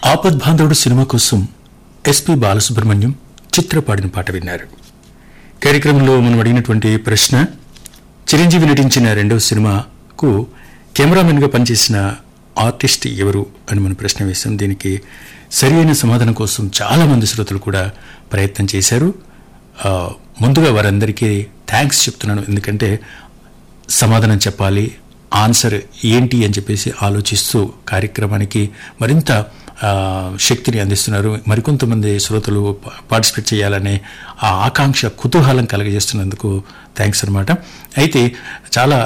ఆపద్బాంధవుడు cinema కోసం SP Balasubrahmanyam Chithra పాడిన పాట విన్నారు కార్యక్రమంలో మనం అడిగినటువంటి ప్రశ్న చిరంజీవి నటించిన రెండవ సినిమాకు కెమెరామెన్గా పనిచేసిన ఆర్టిస్ట్ ఎవరు అని మనం ప్రశ్న వేశాం దీనికి సరి అయిన సమాధానం కోసం చాలా మంది శ్రోతలు కూడా ప్రయత్నం చేశారు ఆ, ముందుగా వారందరికీ థ్యాంక్స్ చెప్తున్నాను ఎందుకంటే సమాధానం చెప్పాలి ఆన్సర్ ఏంటి అని చెప్పేసి ఆలోచిస్తూ కార్యక్రమానికి మరింత ఆ, శక్తిని అందిస్తున్నారు మరికొంతమంది శ్రోతలు పా- పార్టిసిపేట్ చేయాలనే ఆ ఆకాంక్ష కుతూహలం కలగజేస్తున్నందుకు థ్యాంక్స్ అనమాట అయితే చాలా